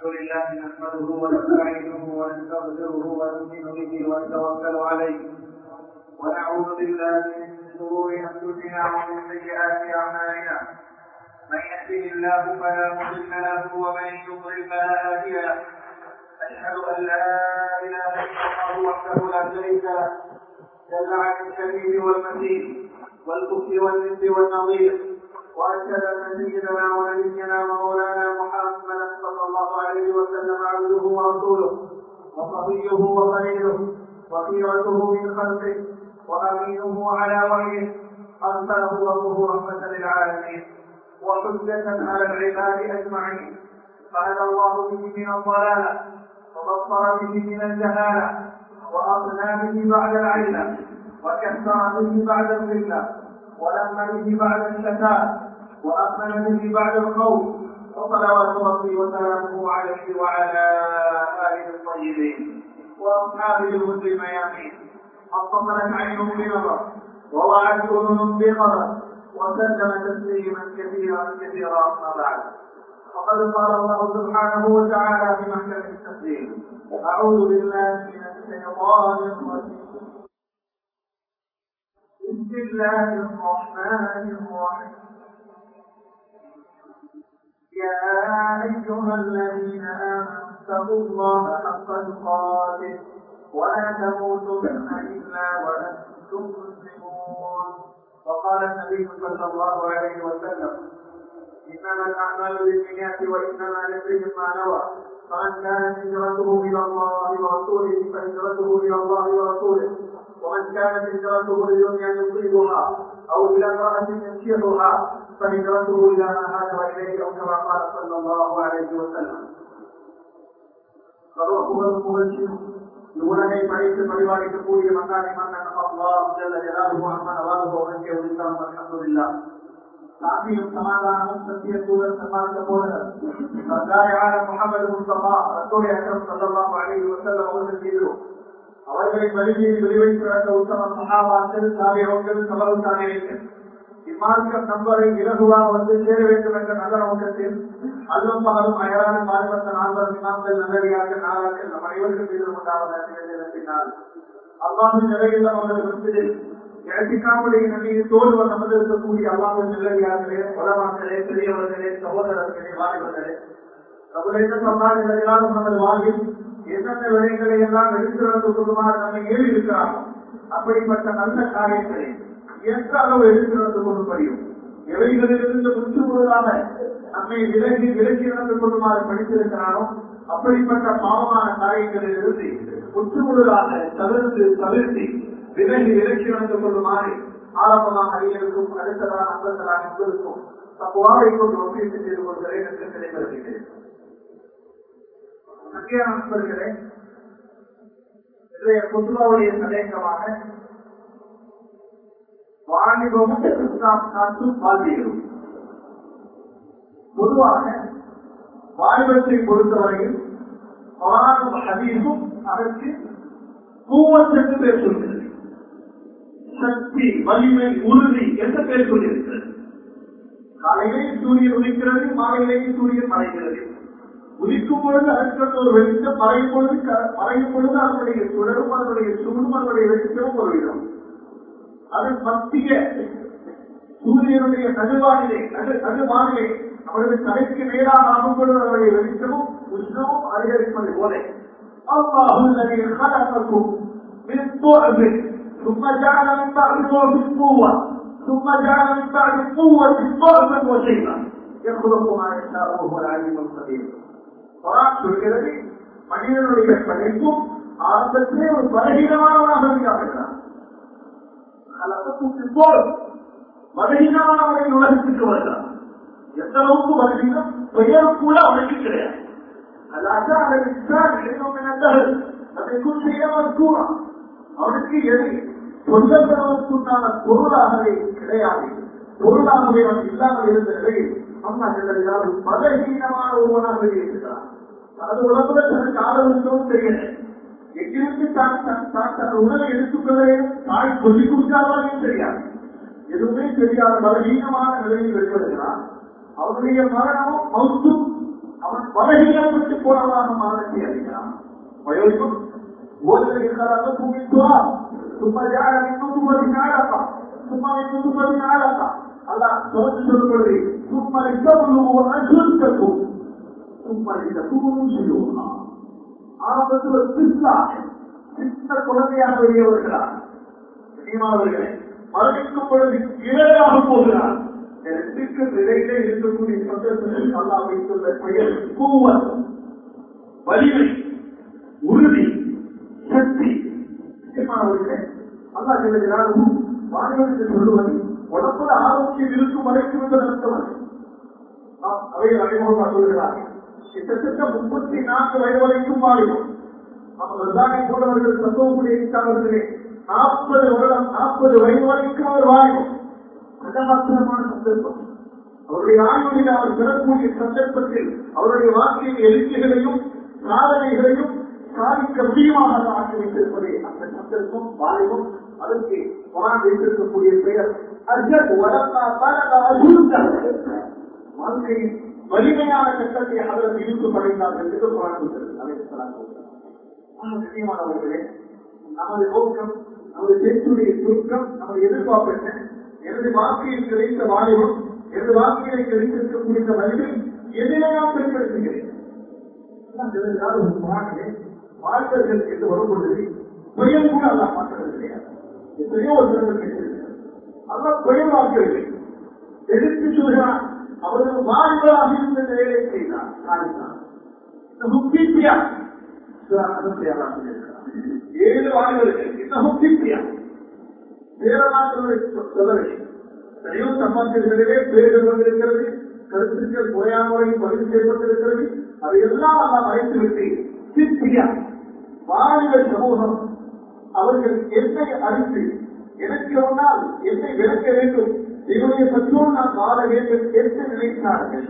لله نحمده ونستعينه ونستغفره ونؤمن به ونتوكل عليه ونعوذ بالله من شرور انفسنا ومن سيئات اعمالنا من يهده الله فلا مضل له ومن يضلل فلا هادي له اشهد ان لا اله الا الله وحده لا شريك له جل عن الشريك والمسيح والكفر والند والنظير واشهد ان سيدنا ونبينا ومولانا محمدا صلى الله عليه وسلم عبده ورسوله وصفيه وخليله وخيرته من خلقه وامينه على وحيه ارسله ربه رحمه للعالمين وحجه على العباد اجمعين فهدى الله به من الضلاله وبصر به من الجهاله واغنى به بعد العيله وكثر به بعد الذله ولم به بعد الشتات وأكمل به بعد الخوف وصلوات ربي وسلامه عليه وعلى آله الطيبين وأصحابه الهد الميامين اطمنت عينهم بنظر ووعت أذن بخبر وسلم تسليما كثيرا كثيرا أما بعد وقد قال الله سبحانه وتعالى في محكم التسليم أعوذ بالله من الشيطان الرجيم بسم الله الرحمن الرحيم يا أيها الذين آمنوا اتقوا الله حق تقاته ولا تموتن إلا وأنتم مسلمون وقال النبي صلى الله عليه وسلم إنما الأعمال بالنيات وإنما لامرئ ما نوى فمن كانت هجرته إلى الله ورسوله فهجرته إلى الله ورسوله ومن كانت هجرته لدنيا يصيبها أو إلى امرأة ينكحها فهجرته إلى ما هاجر إليه أو كما قال صلى الله عليه وسلم فروحه المبشر உலகை படைத்து பரிபாலிக்கக்கூடிய மகானி மன்னன் அல்லாஹ் ஜல்ல ஜலாலுஹு அம்மா நவாலுஹு வஹ்கே உலில்லாம் அல்ஹம்துலில்லாஹ் சாந்தியும் சமாதானமும் சத்திய தூதர் சமாளித்த போதர் சர்தாரியான முகமது முஸ்தபா ரசூல் அக்ரம் ஸல்லல்லாஹு அலைஹி வஸல்லம் அவர்கள் மீதும் அவர்களை வழியில் வெளிவைத்து வந்த உத்தம சகாபாக்கள் சாவியவர்கள் சபல் சாமியர்கள் இம்மார்க்கம் நம்பரை இலகுவாக வந்து சேர வேண்டும் என்ற நல்ல நோக்கத்தில் அல்லும் பகலும் அயரான மாநிலத்த நால்வர் இமாம்கள் நல்லடியாக நாளாக்கள் நம் அனைவருக்கு மீது உண்டாவதாக பின்னால் அல்லாஹின் நிலையில் அவர்கள் விரும்பில் இறக்கிக்காமலே நன்மையை தோல்வ நமது இருக்கக்கூடிய அல்லாஹின் நிலையார்களே உலமாக்களே பெரியவர்களே சகோதரர்களே வாலிபர்களே பிரபுலேந்த சொன்னால் நிலையிலாலும் நமது வாழ்வில் எந்தெந்த விடயங்களை எல்லாம் எடுத்து வந்து கொள்ளுமாறு நம்மை ஏறி இருக்கிறார்கள் அப்படிப்பட்ட நல்ல காரியங்களை எந்த அளவு எடுத்து நடந்து கொள்ள முடியும் எவைகளிலிருந்து முற்று முழுதாக நம்மை விலகி விலகி நடந்து கொள்ளுமாறு படித்திருக்கிறாரோ அப்படிப்பட்ட பாவமான காரியங்களில் இருந்து முற்று முழுதாக தவிர்த்து தவிர்த்து விலகி விலகி நடந்து கொள்ளுமாறு ஆரம்பமாக அறிஞருக்கும் அடுத்ததாக அன்பர்களாக உங்களுக்கும் தப்புவாவை கொண்டு ஒப்பீட்டு செய்து கொள்கிறேன் என்று நினைவருகிறேன் முக்கிய நண்பர்களே இன்றைய குத்துபாவுடைய சந்தேகமாக வாலிபமும் இஸ்லாம் காட்டும் வாழ்வியலும் பொதுவாக வாலிபத்தை பொறுத்தவரையில் குரானும் ஹதீஸும் அதற்கு கூவத்தென்று பேர் சொல்கிறது சக்தி வலிமை உறுதி என்று பேர் சொல்லியிருக்கிறது காலையிலே சூரியன் உதிக்கிறது மாலையிலேயே சூரியன் மறைகிறது உதிக்கும் பொழுது அதற்கு ஒரு வெளிச்சம் மறையும் பொழுது மறையும் பொழுது அதனுடைய சுடரும் அதனுடைய சூடும் அதனுடைய வெளிச்சமும் ஒரு விதம் அது மத்திய சூரியனுடைய நடுவானிலே நடு நடுவானிலே அவரது தலைக்கு நேராக ஆகும் பொழுது அவருடைய வெளிச்சமும் உஷ்ணமும் அதிகரிப்பது போல அல்லாஹுல்லதி خلقكم من ضعف ثم جعل من بعد ضعف قوة ثم جعل من بعد قوة ضعفا وشيبا يخلق ما يشاء وهو العليم القدير குரான் சொல்கிறது மனிதனுடைய படைப்பும் ஆரம்பத்திலே ஒரு பலகீனமானவனாக இருக்கிறான் பலகீனமானவரை உலகத்திற்கு வருகிறார் எந்த அளவுக்கு பலகீனம் பெயர் கூட அவனுக்கு கிடையாது அவனுக்கு எது சொல்லப்படுவதற்குண்டான பொருளாகவே கிடையாது பொருளாகவே அவன் இல்லாமல் இருந்த நிலையில் அம்மா செல்லவில்லாமல் பலகீனமான ஒருவனாகவே இருக்கிறான் அது உலகத்துல தனக்கு ஆதரவுக்கும் தெரியல எங்கிருந்து தான் தான் தன் உணவை எடுத்துக்கொள்ள தாய் சொல்லிக் கொடுக்காதானே தெரியாது எதுவுமே தெரியாத பலவீனமான நிலையில் வெளிவருகிறான் அவருடைய மரணமும் மௌத்தும் அவன் பலகீனப்பட்டு போனவனாக மாறத்தை அறிகிறான் வயோதிகம் ஓதுகளை கலந்து பூமித்துவா சும்மா ஜாட நூற்றுமதி நாடகா சும்மா நூற்றுமதி நாடகா அதான் தொடர்ந்து சொல்வது சும்மா இவ்வளவு அஜுத்தக்கும் சும்மா இந்த தூணும் செய்யுமா ஆரம்பத்தில் கிருஷ்ணா கிருஷ்ண குழந்தையாக வெளியே வருகிறார் கனிமானவர்களே மரணிக்கும் பொழுது இடையாக போகிறார் ரெண்டுக்கு இடையிலே இருக்கக்கூடிய சந்தர்ப்பத்தில் அல்லா வைத்துள்ள பெயர் கூவல் வலிமை உறுதி சக்தி கனிமானவர்களே அல்லா சொல்லுகிறாரும் வாணிபத்தில் சொல்லுவது உடம்புல ஆரோக்கியம் இருக்கும் வரைக்கும் என்று நடத்தவர் அவையில் அறிமுகமாக சொல்கிறார்கள் கிட்டத்தட்ட முப்பத்தி நான்கு வயது வரைக்கும் வாழிவோம் நம்ம ரசாயனை போன்றவர்கள் சந்தோகமுடைய நாற்பது வருடம் நாற்பது வயது வரைக்கும் அவர் வாழிவோம் கதமாத்திரமான சந்தர்ப்பம் அவருடைய ஆய்வுகளில் அவர் பெறக்கூடிய சந்தர்ப்பத்தில் அவருடைய வாழ்க்கையின் எழுச்சிகளையும் சாதனைகளையும் சாதிக்க முடியுமாக ஆக்கி வைத்திருப்பதே அந்த சந்தர்ப்பம் வாலிபம் அதற்கு குரான் வைத்திருக்கக்கூடிய பெயர் அஜத் வளர்த்தா வாழ்க்கையின் வலிமையான கட்டத்தை அவர்கள் இழுத்து படைந்தார்கள் என்று குரான் கண்ணியமானவர்களே நமது நோக்கம் நமது பேச்சுடைய சுருக்கம் நமது எதிர்பார்ப்பு என்ன எனது வாழ்க்கையில் கிடைத்த வாலிபம் எனது வாழ்க்கையில கிடைத்திருக்கக்கூடிய வலிமை எதிலே நான் பயன்படுத்துகிறேன் வாழ்க்கர்கள் என்று வரும்பொழுது புயல் கூட அல்ல மாற்றது கிடையாது எத்தனையோ ஒரு சிறந்த கேட்டிருக்கிறது அதான் புயல் வாக்குகள் எடுத்து சொல்கிறான் அவர்கள் வாழ்வராக இருந்த வேலை செய்தார் காணித்தார் இந்த முக்கிய ஏழு வாழ்வர்கள் இந்த முக்கிய பேரமாற்றங்களை சொல்லவில்லை எத்தனையோ சமாஜங்களிலே பேர்கள் வந்திருக்கிறது கருத்துக்கள் முறையான பதிவு செய்யப்பட்டிருக்கிறது அதையெல்லாம் அல்லா மறைத்து விட்டு சித்தியா வாலிப சமூகம் அவர்கள் என்னை அறிந்து எனக்கு முன்னால் என்னை விளக்க வேண்டும் என்னுடைய பெற்றோர் நான் வாழ வேண்டும் என்று நினைத்தார்கள்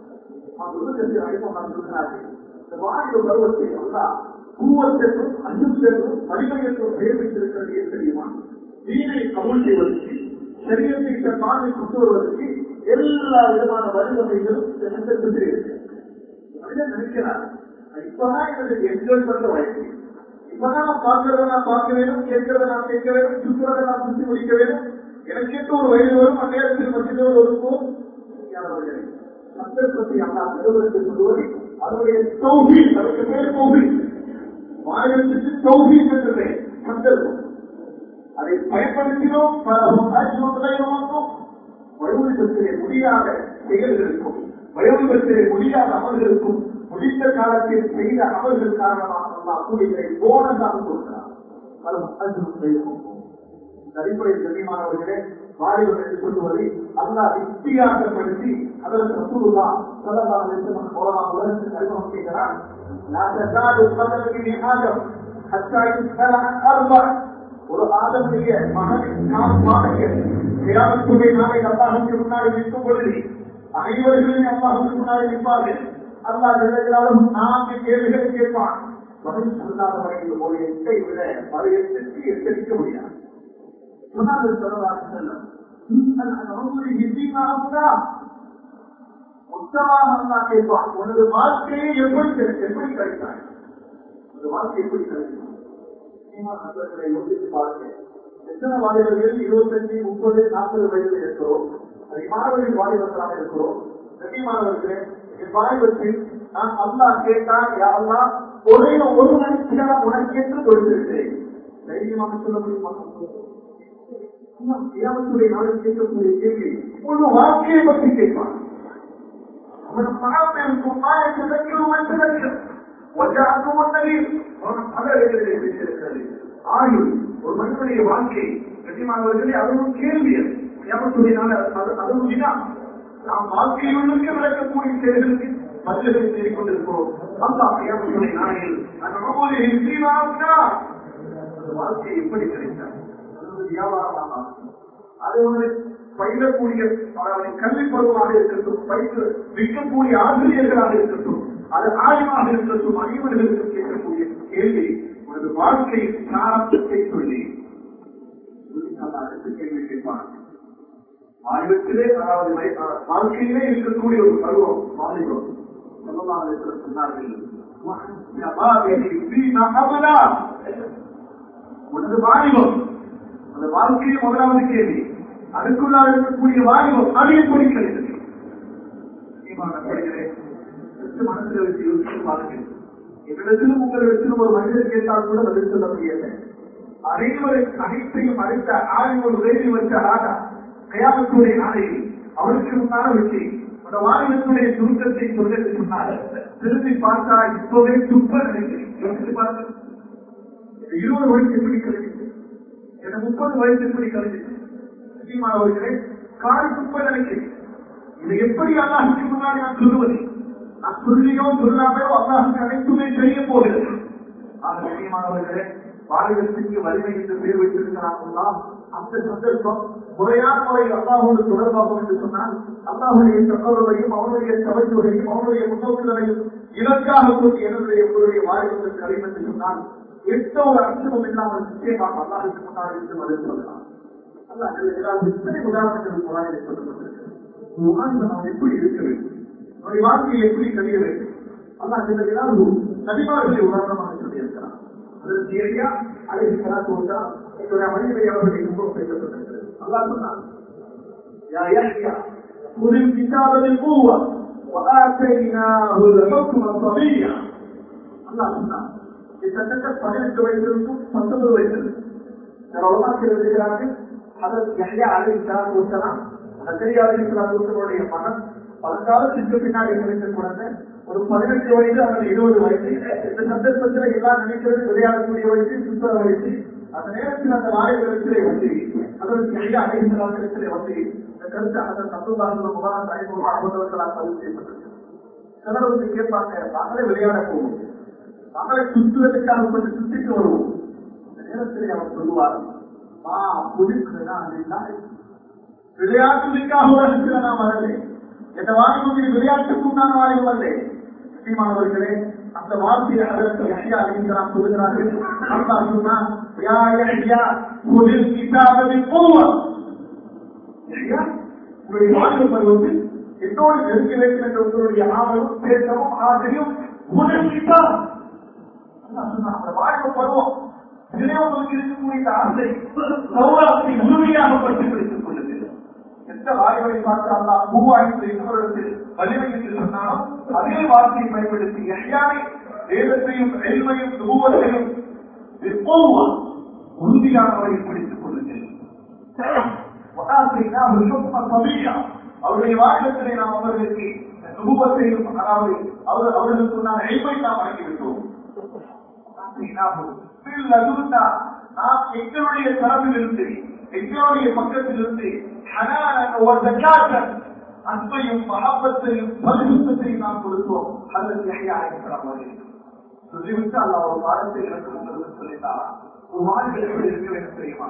இந்த வாலிப பருவத்தை அல்லா பூவத்தென்றும் அஞ்சுத்தென்றும் வலிமை என்றும் பெயர் வைத்திருக்கிறது என்று தெரியுமா தீனை கமுல் செய்வதற்கு சரியத்தை இந்த பாதை கொண்டு வருவதற்கு எல்லா விதமான வழிவகைகளும் இந்த சந்தர்ப்பத்தில் இருக்கு மனிதன் நினைக்கிறார் இப்பதான் எனக்கு என்ஜாய் பண்ற வயசு இப்பதான் நான் பார்க்கறத நான் பார்க்க வேண்டும் கேட்கறத நான் கேட்க வேண்டும் சுற்றுறதை நான் சுற்றி முடிக்க வேண்டும் எனக்கு கேட்ட ஒரு வயது வரும் அந்நேரத்தில் மற்றொரு ஒருக்கும் சந்தர்ப்பத்தை அல்லா நிறுவனத்தை சொல்லுவது அதனுடைய தௌகி அதற்கு பேர் தௌகி மாநிலத்துக்கு தௌகி என்ற சந்தர்ப்பம் அதை பயன்படுத்தினோம் வயோதிபத்திலே முடியாத செயல்களுக்கும் வயோதிபத்திலே முடியாத அமல்களுக்கும் முடிந்த காலத்தில் செய்த அமல்கள் காரணமாக நம்ம கூலிகளை போனதாக கொடுக்கிறார் அடிப்படையில் கண்ணியமானவர்களே வாலிபர் என்று சொல்லுவதை அல்லா வித்தியாசப்படுத்தி அதற்கு ரசூலுல்லா ஸல்லல்லாஹு அலைஹி வஸல்லம் மூலமாக உலகத்துக்கு அறிமுகம் செய்கிறார் லா தஸாலு கதமி ஆதம் ஹத்தா யுஸ்அல அன் அர்பா ஒரு ஆதமுடைய மகனின் நாம் மாணவியர் கிராமத்துடைய நாளை அல்லாஹுக்கு முன்னாடி நிற்கும் பொழுது அனைவர்களையும் அல்லாஹுக்கு முன்னாடி நிற்பார்கள் அல்லாஹ் எழுதுகிறாலும் நான்கு கேள்விகளை கேட்பான் பதில் சொல்லாத வகையில் ஒரு எட்டை விட மறு எட்டுக்கு எச்சரிக்க முடியாது சொன்னார்கள் சொல்லலாம் செல்லம் மொத்தமாக அல்லா கேட்பான் உனது வாழ்க்கையை எப்படி எப்படி கிடைத்தாய் உனது வாழ்க்கை எப்படி கிடைக்கும் நண்பர்களை யோசித்து பாருங்க எத்தனை வாலிபர்கள் இருபத்தஞ்சு முப்பது நாற்பது வயதில் இருக்கிறோம் அதை மாணவர்கள் வாலிபர்களாக இருக்கிறோம் கண்ணியமானவர்களே என் வாலிபத்தில் நான் அல்லா கேட்டால் யாரெல்லாம் ஒரே ஒரு மணிக்கு உனக்கு என்று கொடுத்திருக்கிறேன் தைரியமாக சொல்ல முடியுமா தியாகத்துடைய நாளில் கேட்கக்கூடிய கேள்வி முழு வாழ்க்கையை பற்றி கேட்பான் அவன் மனத்திற்கும் மாயத்திற்கும் மற்றதற்கும் ஒன்றாகும் ஒன்றலில் அவன் பல இடங்களிலே பேசியிருக்கிறது ஆயுள் ஒரு மனிதனுடைய வாழ்க்கை கட்டிமானவர்களே அதுவும் கேள்வி தியாகத்துடைய நாள் அதுவும் வினா நாம் வாழ்க்கையுள்ளுக்கு நடக்கக்கூடிய செயல்களுக்கு பதில்களை தேடிக் கொண்டிருக்கிறோம் அல்லா தியாகத்துடைய நாளில் அந்த மகோதையை அந்த வாழ்க்கை எப்படி கிடைத்தார் வியாபாரமாக அது ஒரு பயிலக்கூடிய அதாவது கல்வி பருவமாக இருக்கட்டும் பயிற்று விற்கக்கூடிய ஆசிரியர்களாக இருக்கட்டும் அது ஆய்வாக இருக்கட்டும் அனைவர்களுக்கு கேட்கக்கூடிய கேள்வி உனது வாழ்க்கையின் சாரத்தை சொல்லி அடுத்த கேள்வி கேட்பான் ஆய்வத்திலே அதாவது வாழ்க்கையிலே இருக்கக்கூடிய ஒரு பருவம் வாலிபம் சொன்னார்கள் உனது வாலிபம் அந்த வாழ்க்கையை முதலாவது கேள்வி அதுக்குள்ளாக இருக்கக்கூடிய வாலிபம் அது எப்படி கிடைத்தது மனசில் வச்சு யோசிச்சு பாருங்க என்னிடத்திலும் உங்களிடத்திலும் ஒரு மனிதர் கேட்டால் கூட பதில் சொல்ல முடியல அனைவரை அனைத்தையும் அழைத்த ஆய்வு ஒரு வேலை வச்ச ஆடா கயாமத்துடைய நாளையில் அவருக்கு முன்னால வச்சு அந்த வாலிபத்துடைய சுருக்கத்தை சொல்ல சொன்னார் திரும்பி பார்த்தா இப்பவே துப்ப நினைக்கிறேன் யோசிச்சு பாருங்க இருபது வயசு எப்படி கழிச்சு எனக்கு முப்பது வயசு எப்படி கழிச்சு அவர்களே கால் துப்ப நினைக்கிறேன் இதை எப்படி அல்லாஹுக்கு முன்னாடி நான் சொல்லுவது நான் சொல்லியோ சொல்லாமையோ அல்லாஹுக்கு அனைத்துமே தெரிய போகிறது ஆக கண்ணியமானவர்களே வாலிபத்திற்கு வலிமை என்று பேர் வைத்திருக்கிறார்களா அந்த சந்தர்ப்பம் முறையான முறையில் அல்லாஹோடு தொடர்பாகும் என்று சொன்னால் அல்லாஹுடைய சகோதரையும் அவனுடைய சபையுடையும் அவனுடைய முன்னோக்குகளையும் இலக்காக கொண்டு என்னுடைய உங்களுடைய வாலிபத்திற்கு கழிவு என்று சொன்னால் எந்த ஒரு அச்சமும் இல்லாமல் நிச்சயமாக அல்லாஹுக்கு முன்னாடி இருந்து பதில் சொல்லலாம் அல்லாஹ் இத்தனை உதாரணங்கள் குரானில் சொல்லப்பட்டிருக்கிறது ஒரு வாலிபன் அவன் எப்படி இருக்க வேண்டும் அவருடைய வாழ்க்கையை எப்படி கழிய வேண்டும் அல்லாஹ் சொல்லுகிறார் நபிமார்களை உதாரணமாக சொல்லியிருக்கிறார் அதற்கு ஏரியா அழகு கலாத்து வந்தா என்னுடைய மனிதரை அவர்களை ரொம்ப பேசப்பட்டிருக்கிறது அல்லாஹ் சொன்னார் يا يحيى خذ الكتاب بقوة وآتيناه الحكم صبيا அல்லாஹ் சொன்னார் கிட்டத்தட்ட பதினெட்டு வயதிலிருந்தும் பத்தொன்பது வயதிலிருந்தும் சில உலமாக்கள் எழுதுகிறார்கள் அதற்கு யஹ்யா அலைஹிஸ்ஸலாம் வஸலாம் சக்கரியா அலைஹிஸ்ஸலாமுடைய மகன் பலகாலத்திற்கு பின்னாடி கிடைத்த குழந்தை ஒரு பதினெட்டு வயது அல்லது இருபது வயசு இந்த சந்தர்ப்பத்தில் எல்லாம் நினைக்கிறது விளையாடக்கூடிய வயசு சுத்தர வயசு அந்த நேரத்தில் அந்த வாயுகளிடத்திலே வந்து அதற்கு யஹ்யா அலைஹிஸ்ஸலாத்திலே வந்து இந்த கருத்து அதன் தத்துவார்கள் முகாம் சாய்ப்பு ஆபத்தவர்களால் பதிவு செய்யப்பட்டிருக்கு சிலர் வந்து கேட்பாங்க நாங்களே விளையாட போவோம் நாங்களே சுற்றுவதற்காக கொஞ்சம் சுத்திட்டு வருவோம் இந்த நேரத்தில் அவர் சொல்லுவார் மா புதுக்குதுன்னா விளையாட்டுக்காக உலகத்தில் நாம் வரலை எந்த வாலிபத்தில் விளையாட்டுக்கும் நான் வாலிபம் அல்ல முக்கியமானவர்களே அந்த வார்த்தையை அதற்கு யஹ்யா அலிங்கலாம் சொல்லுகிறார்கள் அல்லாஹ் சொன்னான் யா யஹ்யா குதில் கிதாபதில் போவம் யஹ்யா உங்களுடைய வாழ்க்கை பருவத்தில் என்னோடு நெருங்க வேண்டும் என்ற உங்களுடைய ஆவலும் பேசவும் ஆசையும் குதில் கிதாப் அல்லாஹ் சொன்னான் அந்த வாழ்க்கை பருவம் இதிலே உங்களுக்கு இருக்கக்கூடிய இந்த ஆசை சௌராத்தை முழுமையாக பற்றி பிடித்துக் கொள்ளுங்கள் எந்த வாய்ப்பை பார்த்து அல்லா மூவாயிரத்து இன்னொருடத்தில் வலிமை என்று சொன்னாலும் அதே வார்த்தையை பயன்படுத்தி எஹ்யானை வேதத்தையும் எல்மையும் நுபுவத்தையும் எப்போதும் உறுதியான முறையில் பிடித்துக் கொள்ளுங்கள் அவருடைய வாழ்க்கத்திலே நாம் அவர்களுக்கு நுபுவத்தையும் அதாவது அவர் அவர்களுக்கு சொன்ன எல்மை நாம் வழங்கிவிட்டோம் நாம் எங்களுடைய தரப்பிலிருந்து எங்களுடைய பக்கத்திலிருந்து அன்பையும் மகப்பத்தையும் பரிசுத்தையும் நாம் கொடுத்தோம் அதற்கு சொல்லிவிட்டு அல்ல ஒரு பாடத்தை எனக்கு உங்களுக்கு சொல்லித்தாரா ஒரு வாழ்க்கை எப்படி இருக்க வேண்டும் தெரியுமா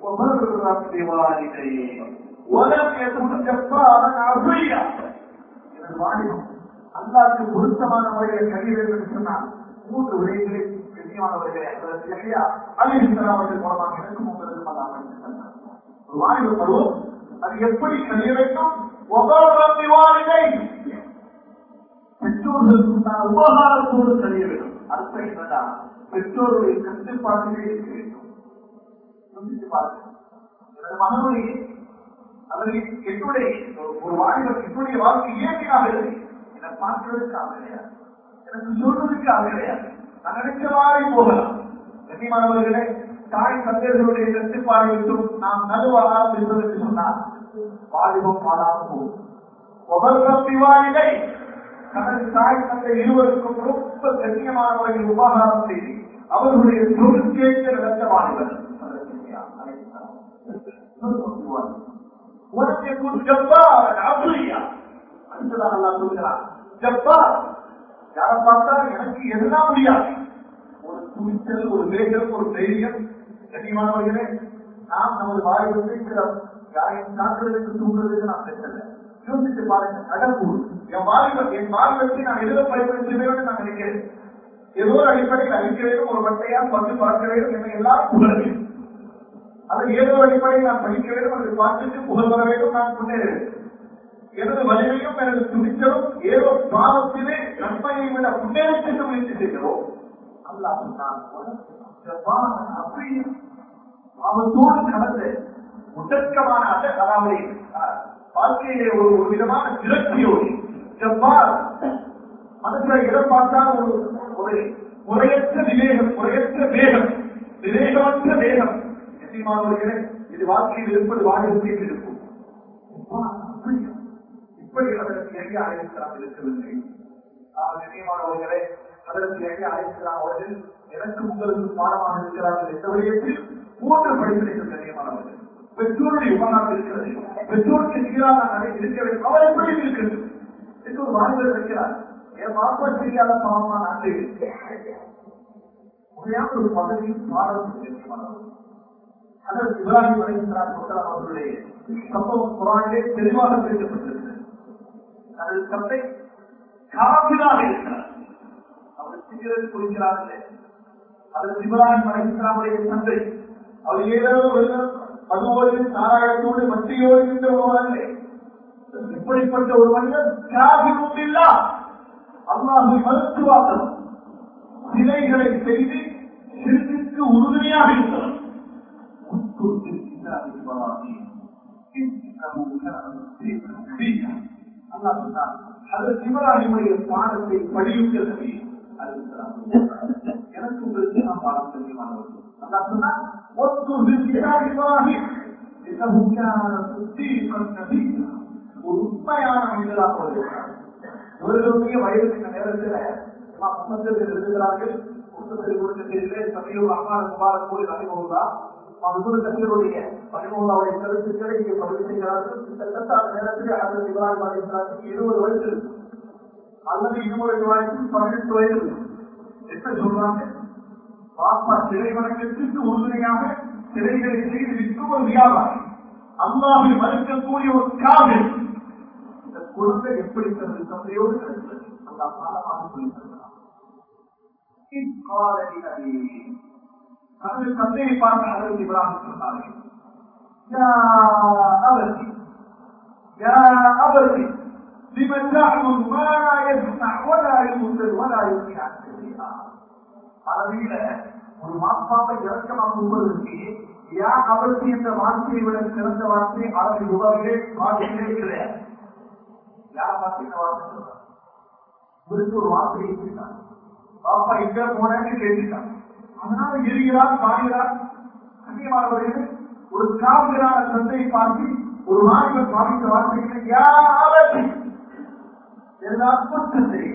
அல்லாக்கு பொருத்தமான முறையில் கல்வி வேண்டும் என்று சொன்னால் மூன்று விடயங்களை கண்ணியமானவர்களே அலிஹிஸ்லாமர்கள் மூலமாக எனக்கும் உங்களுக்கும் அல்லாமல் வாய்வு பருவம் அது எப்படி கழிய வேண்டும் பெற்றோர்களுக்கு உபகாரத்தோடு கழிய வேண்டும் அர்த்தம் என்னடா பெற்றோருடைய கட்டுப்பாட்டிலே இருக்க வேண்டும் யோசித்து பாருங்க எனது மகனுடைய அல்லது என்னுடைய ஒரு வாலிபர் என்னுடைய வாழ்க்கை இயற்கையாக இல்லை என்னை பார்க்கிறதுக்காக கிடையாது எனக்கு சொல்றதுக்காக கிடையாது நான் நினைச்ச மாதிரி போகலாம் கண்ணியமானவர்களே தாய் தந்தையர்களுடைய கட்டுப்பாடு விட்டும் நாம் நடுவாக இருப்பதற்கு சொன்னால் வாலிபம் பாடாமல் போகும் ஒவ்வொரு வாலிலை தனது தாய் தந்தை இருவருக்கும் ரொம்ப கண்ணியமான முறையில் உபகாரம் செய்து அவர்களுடைய தொழிற்கேற்ற நடந்த வாலிபர் உனக்கு ஜப்பார் அப்படியா அடுத்ததாக அல்லா சொல்கிறார் ஜப்பார் யாரை பார்த்தா எனக்கு எதுதான் முடியாது ஒரு துணிச்சல் ஒரு வேகம் ஒரு தைரியம் கண்ணியமானவர்களே நாம் நமது வாய்ப்பு சில யாரையும் காக்கிறதுக்கு தூங்குறதுக்கு நான் பேசல யோசித்து பாருங்க கடம்பூர் என் வாலிபர் என் வாலிபத்தை நான் எதிர பயன்படுத்த வேண்டும் நான் நினைக்கிறேன் ஏதோ ஒரு அடிப்படையில் அழிக்க வேண்டும் ஒரு வட்டையா பட்டு பார்க்க வேண்டும் என்னை எல்லாரும் புகழ வேண்டும் அது ஏதோ ஒரு அடிப்படையில் நான் படிக்க வேண்டும் அல்லது பாட்டுக்கு புகழ் வர வேண்டும் நான் முன்னேற வேண்டும் எனது வலிமையும் எனது துணிச்சலும் ஏதோ பாவத்திலே நன்மையை விட முன்னேறி முயற்சி செய்கிறோம் அல்லாஹ் சொன்னான் ஜப்பான் அப்படி அவத்தோடு கலந்து முட்டக்கமான அந்த அதாவது அஹ், வாழ்க்கையிலே ஒரு ஒரு விதமான விரக்தியோடு ஜப்பான் மனசுல எதை பார்த்தால் ஒரு ஒரு முறையற்ற விவேகம் முறையற்ற வேகம் விவேகமற்ற வேகம் நிச்சயமானவர்களே இது வாழ்க்கையில் இருப்பது வாழ்க்கையில் இருக்கும் ஜப்பான் அப்படியா? இப்படி அதற்கு எங்கே அழைக்கலாம் இருக்கவில்லை ஆனால் நிச்சயமானவர்களே அதற்கு எங்கே அழைக்கலாம் அவர்கள் எனக்கு உங்களுக்கு பாடமாக இருக்கிறார்கள் எந்த விடயத்தில் மூன்று படிப்பினைகள் கண்ணியமானவர்கள் பெற்றோருடைய உபகாரம் இருக்கிறது பெற்றோருக்கு சீரான நடை இருக்க வேண்டும் அவர் எப்படி இருக்கிறது என்று ஒரு வாலிபர் இருக்கிறார் என் மாப்பா தெரியாத பாவமா நாட்டு உண்மையான ஒரு பதவியும் பாடம் கண்ணியமானவர்கள் அதற்கு இப்ராஹிம் அலைஹிஸ்ஸலாம் முஸ்லாம் அவர்களுடைய சம்பவம் குரானிலே தெளிவாக பேசப்பட்டிருக்கிறது அது தந்தை காபிலாக இருக்கிறார் அவர் சிகரெட் குடிக்கிறார்கள் அதற்கு இப்ராஹிம் அலைஹிஸ்ஸலாமுடைய தந்தை அவர் ஏதோ வெறும் மதுவோடு நாராயணத்தோடு மத்தியோடு இருந்த ஒருவரல்ல இப்படிப்பட்ட ஒரு மனிதன் காபிலும் இல்லா அல்லாஹை மருத்துவாக்கம் சிலைகளை செய்து சிறுத்திற்கு உறுதுணையாக இருக்கிறார் اذكر في الكتاب ابراهيم انه كان صديقا نبيا الله سبحانه حضرت இப்ராஹிமுடைய பாடத்தை படியுங்கள் நபி அலைஹிஸ்ஸலாம் எனக்கு உங்களுக்கு நான் பாடம் தெரியுமானவர்கள் அல்லாஹ் சொன்னான் اذكر في الكتاب ابراهيم انه كان صديقا نبيا ஒரு உண்மையான மனிதராக வருகிறார் இவர்களுடைய வயதுக்கு நேரத்தில் புத்தகத்தில் எழுதுகிறார்கள் புத்தகத்தில் கொடுத்ததிலே சமீப அம்மாள் முபாரக் கூறி அறிமுகா மதுகுரு கட்சிகளுடைய பதிமூணாவுடைய கருத்துக்களை இங்கே பதிவு செய்கிறார்கள் கிட்டத்தட்ட அந்த நேரத்தில் அதற்கு இப்ராஹிம் அலிஸ்லாத்துக்கு இருபது வயசு இருக்கு. அல்லது இருமுறை வயசுக்கு பதினெட்டு வயது இருக்கு. என்ன சொல்றாங்க பாப்பா சிறை வணக்கத்திற்கு உறுதுணையாக சிறைகளை செய்து விற்கும் ஒரு வியாபாரி அல்லாவை மறுக்கக்கூடிய ஒரு காதல் இந்த குழந்தை எப்படி தனது தந்தையோடு கிடைக்கிறது அந்த பாலமாக சொல்லி தருகிறார் தனது தந்தையை பார்த்து அதற்கு இப்ராஹிம் சொன்னார்கள் யா அபதி யா அபதி لمن تعمل ما لا يسمع ولا يبصر ولا يغني عن شيئا அரபியில ஒரு மாப்பாவை இறக்கமாக கொள்வதற்கு யா அவருக்கு என்ற வார்த்தையை விட சிறந்த வார்த்தை அரபி உறவிலே வார்த்தையிலே கிடையாது யார் வார்த்தை என்ன வார்த்தை சொல்றாங்க இவருக்கு ஒரு வார்த்தையை கேட்டார் பாப்பா எங்க போனேன்னு கேட்டுட்டான் அதனால எரிகிறார் பாடுகிறார் கண்ணியமானவர்கள் ஒரு காவலரான தந்தையை பார்த்து ஒரு வாலிபர் பாதித்த வார்த்தைகளை யாவற்றி எல்லா புத்தத்தை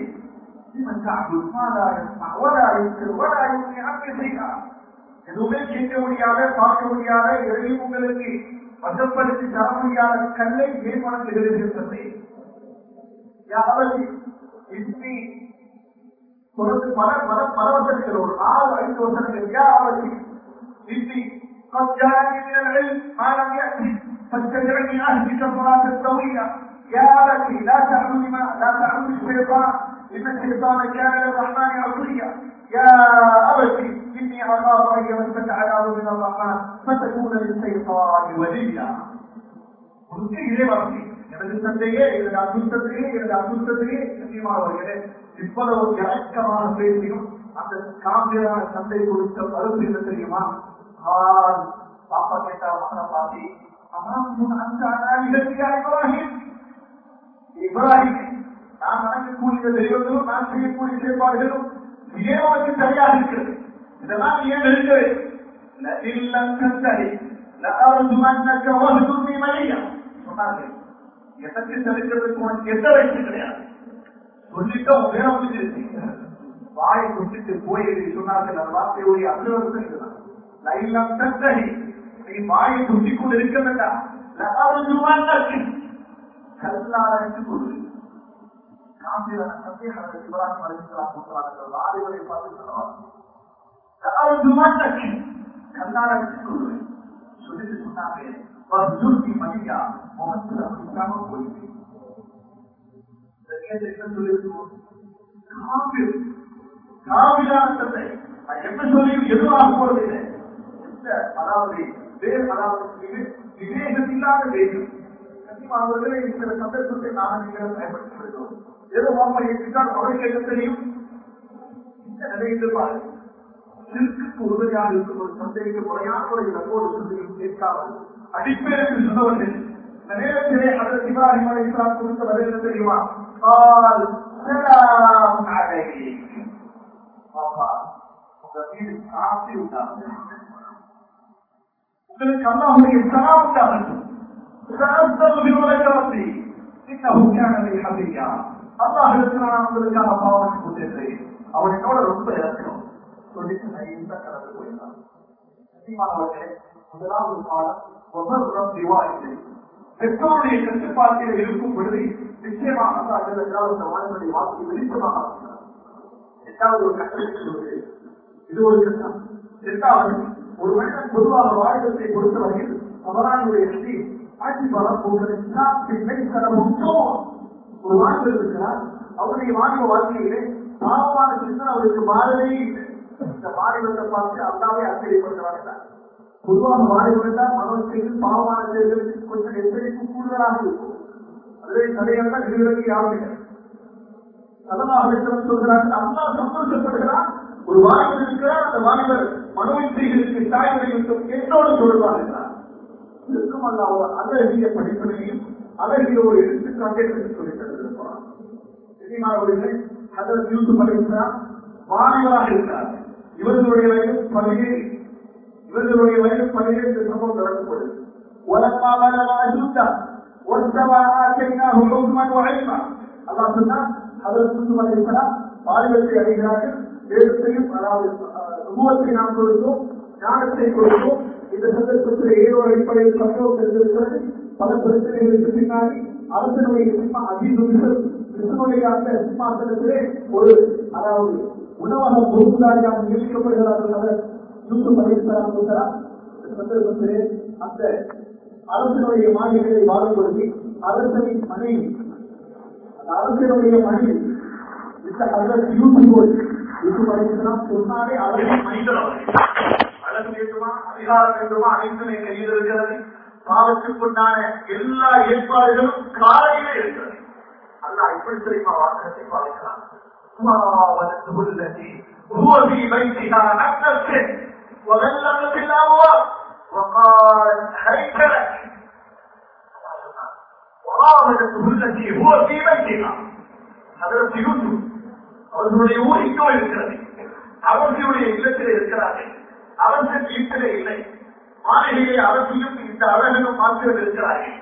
எதுவுமே கேட்க முடியாத பார்க்க முடியாத எதையும் உங்களுக்கு வசப்படுத்தி தர முடியாத கல்லை ஏன் வணங்குகிறது தந்தை யாவற்றி இப்படி தொடர்ந்து பல பல பல வசனங்கள் ஒரு ஆறு ஐந்து வசனங்கள் யாவற்றி இப்படி قد جاءني من العلم ما لم يأتي فاتبعني أهدك صراطا سويا يا أبتي لا تعبد ما لا تعبد الشيطان إن الشيطان كان للرحمن عصيا يا أبتي إني أخاف أن يمسك عذاب من الرحمن فتكون للشيطان وليا உனக்கு இதே வார்த்தை எனது தந்தையே எனது அசுத்தத்தையே எனது அசுத்தத்தையே நிச்சயமானவர்களே இவ்வளவு இறக்கமான பேசியும் அந்த காமியான தந்தை கொடுத்த மறுப்பு என்ன தெரியுமா ஆள் பாப்பா கேட்டா மகனை பாத்தி அம்மா அந்த அனாதிகத்தியா இப்ராஹிம் இப்ராஹிம் நான் வணங்கக்கூடிய தெய்வங்களும் நான் செய்யக்கூடிய செயல்பாடுகளும் ஏன் உனக்கு சரியாக இருக்கிறது இதெல்லாம் நீ ஏன் இருக்கிறது இல்லம் கந்தரி لأرجمنك واهجرني مليا சொன்னார்கள் எனக்கு செலுக்கிறதுக்கு உனக்கு எந்த வயசு கிடையாது சொல்லிட்டு அவங்க வேற முடிஞ்சிருச்சு வாயை கொடுத்துட்டு போய் சொன்னார்கள் அந்த வார்த்தையுடைய அலுவலகத்தில் இருந்தான் லைலம் தந்தரி நீ வாயை குத்தி கொண்டு இருக்க வேண்டாம் லஅர்ஜுமன்னக கல்லாரத்து கொடு காபிரான சத்தியஹர இப்ராஹிம் அலைஹிஸ்ஸலாம் முத்தலாக வாரிகளை பார்த்து சொன்னார் லஅர்ஜுமன்னக கல்லாரத்து கொடு சொல்லிட்டு சொன்னாங்க வர்ஜுர்கி மணியா முகத்தில் அப்படிக்காம போயிட்டு சொல்லியிருக்கோம் காபிர் காவிரான தந்தை அது என்ன சொல்லி எதுவாக போறதில்லை எந்த அதாவது வேறு அதாவது விவேகம் இல்லாத வேகம் அவர்களை சில சந்தர்ப்பத்தை நாங்கள் நீங்கள் பயன்படுத்தி வருகிறோம் ஏதோ மாமா ஏற்றிட்டால் அவருக்கு என்ன தெரியும் இந்த நிலையில் பாருங்கள் சிறுக்கு உறுதியாக இருக்கும் ஒரு சந்தைக்கு முறையான முறையில் அப்போது சொல்லியும் கேட்காமல் அடிப்பேருக்கு சொன்னவர்கள் இந்த நேரத்திலே அதற்கு இப்ராஹிம் அலை இஸ்லாம் கொடுத்த பதில் என்ன தெரியுமா கால் சலாம் அலைக்கும். பாப்பா, உங்க வீடு காசி உண்டாகும் உங்களுக்கு அல்லாஹுடைய சலாம் உண்டாகட்டும் سأستغفر لك ربي إنه كان لي حفيا அல்லாஹ் நான் உங்களுக்காக பாவம் கொண்டிருக்கிறேன் அவன் என்னோட ரொம்ப இறக்கணும் சொல்லிட்டு நைஸா கடந்து போயிருந்தான் சத்தியமானவர்களே முதலாவது பாடம் ஒவ்வொரு திவாரிகள் பெற்றோருடைய கட்டுப்பாட்டில் இருக்கும் பொழுது நிச்சயமாக அல்லாஹ் ஜல்லல்லாஹு இந்த வாழ்வுடைய வாழ்க்கை வெளிச்சமாக ஆக்குகிறார். எட்டாவது ஒரு கட்டளைக்கு சொல்வது இது ஒரு கட்டம் எட்டாவது ஒரு மனிதன் பொதுவாக வாழ்க்கை பொறுத்தவரையில் அவரானுடைய ஸ்ரீ ஆட்சி பலம் போன்றது பின்னை கடமும் ஒரு வாழ்க்கை இருக்கிறார் அவருடைய வாழ்க்கை வாழ்க்கையிலே பாவமான சிந்தனை அவருக்கு மாறவே இல்லை இந்த மாநிலத்தை பார்த்து அல்லாவே ஆச்சரியப்படுகிறார்கள் பொதுவாக மாறிவிட்டால் மனோசையில் பாவமான செயல்களுக்கு கொஞ்சம் எச்சரிக்கை கூடுதலாக இருக்கும் அதுவே தடையாக இதுவரை யாரும் இல்லை சொல்கிறார்கள் அல்லா சந்தோஷப்படுகிறார் ஒரு வாலிபர் இருக்கிறார் அந்த வாலிபர் மனோவிசைகளுக்கு தாய்மொழி என்னோடு சொல்வார்கள் இருக்கும் அல்ல அவர் அழகிய படிப்பினையும் அழகிய ஒரு எடுத்துக்காட்டை என்று சொல்லி தந்திருப்பார் சினிமாவர்கள் அதற்கு யூஸ் பண்ணிக்கிறார் வாலிபராக இருக்கிறார் இவர்களுடைய வயது பதினேழு இவர்களுடைய வயது பதினேழு சம்பவம் நடக்கப்படுது ولما بلغ أشده واستوى آتيناه حكما وعلما الله சொன்னார் அதற்கு யூசுப் அலைஹிஸ்ஸலாம் பாலியத்தை அடைகிறார்கள் வேதத்தையும் அதாவது நுபுவத்தை நாம் கொடுத்தோம் ஞானத்தை கொடுத்தோம் இந்த சந்தர்ப்பத்தில் ஏதோ அடிப்படையில் சம்பவம் தெரிந்திருக்கிறது பல பிரச்சனைகளுக்கு பின்னாடி அரசனுடைய சிம்மா அஜீதுகள் கிருஷ்ணனுடைய அந்த சிம்மாசனத்திலே ஒரு அதாவது உணவக பொறுப்புதாரியாக நியமிக்கப்படுகிறார்கள் அவர் யூசுப் அலைஹிஸ்ஸலாம் சொல்கிறார் இந்த சந்தர்ப்பத்திலே அந்த அரசனுடைய மாளிகைகளை வாழும்பொழுது அரசனின் மனைவி அந்த அரசனுடைய மனைவி இந்த அதற்கு யூசுப் யூசுப் அலைஹிஸ்ஸலாம் சொன்னாலே அரசன் மனிதன் அவர் அழகு வேண்டுமா அதிகாரம் வேண்டுமா அனைத்துமே கையில் இருக்கிறது பாவத்துக்குண்டான எல்லா ஏற்பாடுகளும் காலையிலே இருக்கிறது அல்லாஹ் இப்படி தெரியுமா வாசகத்தை பாதிக்கிறான் هو في بيتها عن نفسه وغلقت الابواب وقالت هيت لك وراودته التي هو في بيتها அதற்கு யூசுப் அவர்களுடைய ஊர் இங்கோ இருக்கிறது அவர்களுடைய இல்லத்திலே இருக்கிறார்கள் அவர்கள் வீட்டிலே இல்லை மாளிகையை அவசியம் இந்த அழகனும் மாற்றிகள் இருக்கிறார்கள்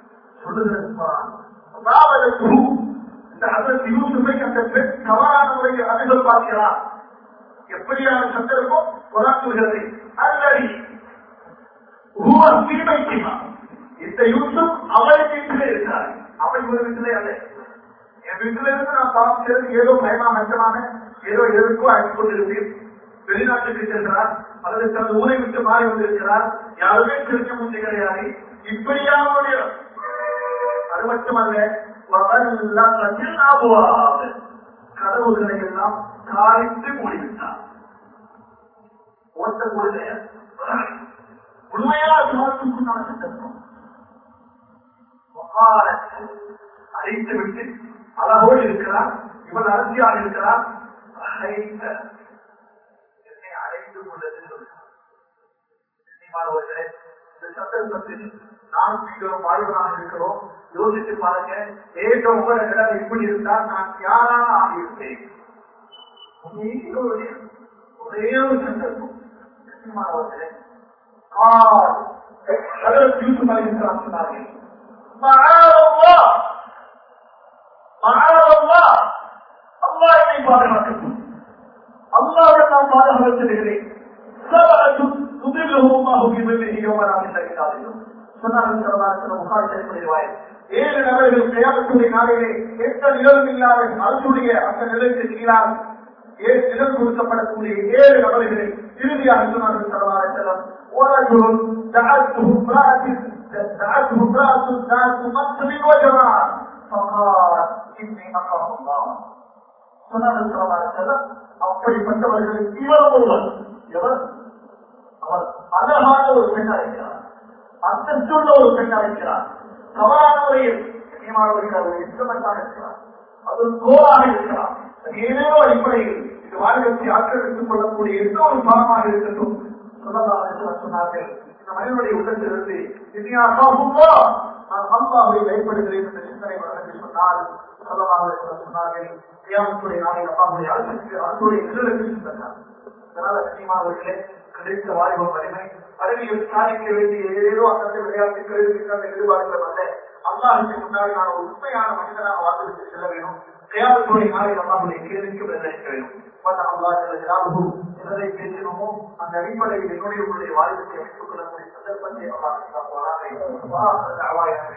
சொல்லுகிறது இந்த அதற்கு யூசுஃபை அந்த பெண் தவறான முறையில் அணுகல் பார்க்கிறார் எப்படியான சந்தர்ப்பம் உறக்குகிறது அல்லடி இந்த யூசுப் அவள் வீட்டிலே இருக்கிறார் அவள் ஒரு வீட்டிலே அல்ல என் வீட்டில இருந்து நான் பார்க்கிறது ஏதோ பயமா மச்சமான ஏதோ எதற்கோ அழைத்துக் கொண்டிருந்தேன் வெளிநாட்டுக்கு சென்றார் அல்லது தனது ஊரை விட்டு மாறி வந்திருக்கிறார் யாருமே திருக்க முந்தி கிடையாது இப்படியாவுடைய அது மட்டுமல்ல கதவுகளை எல்லாம் காய்த்து மூடிவிட்டார் ஓட்ட கூட உண்மையா சுவாசத்துக்குண்டான சந்தர்ப்பம் அழைத்து விட்டு அழகோடு இருக்கிறார் இவன் அரசியாக இருக்கிறார் என்னை அழைத்து கொண்டது சொல்கிறார் இந்த சந்தர்ப்பத்தில் நாம் மிகவும் வாழ்வனாக இருக்கிறோம் யோசித்து பாருங்க ஏக உங்களோட இடம் இப்படி இருந்தால் நான் யாரான ஆகியிருப்பேன் ஒரே ஒரு சந்தர்ப்பம் நிச்சயமானவர்களே அதற்கு யூசுப் அலிஸ்லாம் சொன்னார்கள் அல்லா என்னை பாதுகாக்கட்டும் அல்லாவை நான் பாதுகாத்திருக்கிறேன் ஏழு நபர்கள் கையாளக்கூடிய நாளிலே எந்த நிலவும் இல்லாத அரசுடைய அந்த நிலைக்கு கீழால் ஏழு நிலம் கொடுக்கப்படக்கூடிய ஏழு நபர்களை இறுதியாக சொன்னார்கள் சரவார செல்லம் ஓராஜூர் دعته امرأة دعته امرأة ذات منصب وجمال فقال إني أخاف الله சொன்னார்கள் சரவார செல்லம் அப்படிப்பட்டவர்களுக்கு இவர் ஒருவர் எவர் அவர் அழகான ஒரு பெண்ணா இருக்கிறார் அந்தஸ்துள்ள ஒரு பெண்ணா இருக்கிறார் தவறான முறையில் கண்ணியமானவர்கள் அது இன்ஸ்ட்ருமெண்டாக இருக்கலாம் அது ஒரு கோலாக இருக்கலாம் அது ஏதேதோ அடிப்படையில் இது வாழ்க்கை ஆக்கிரமித்துக் கொள்ளக்கூடிய எந்த ஒரு பாடமாக இருக்கட்டும் சொல்லலாம் சொன்னார்கள் இந்த மனிதனுடைய உள்ளத்திலிருந்து இனியாகும்போ நான் அல்லாஹை பயப்படுகிறேன் என்ற சிந்தனை வழங்கி சொன்னால் சொல்லலாம் சொன்னார்கள் கியாமத்துடைய நாளை அல்லாஹுடைய அரசுக்கு அரசுடைய நிழலுக்கு சென்றார் அதனால கண்ணியமானவர்களே கிடைத்த வாய்ப்பு வலிமை அறிவியல் சாதிக்க வேண்டிய ஏதேதோ அந்த விளையாட்டுகள் இருக்கின்ற எதிர்பார்க்கலாம் அல்ல அல்லாஹுக்கு முன்னாடி நான் ஒரு உண்மையான மனிதனாக வாழ்ந்துவிட்டு செல்ல வேண்டும் கியாமத்துடைய நாளை அல்லாஹுடைய கேள்விக்கு பதிலளிக்க வேண்டும் எதை பேசினோமோ அந்த அடிப்படையில் என்னுடைய உங்களுடைய வாழ்க்கையை அமைத்துக் கொள்ளக்கூடிய சந்தர்ப்பத்தை அல்லாஹ்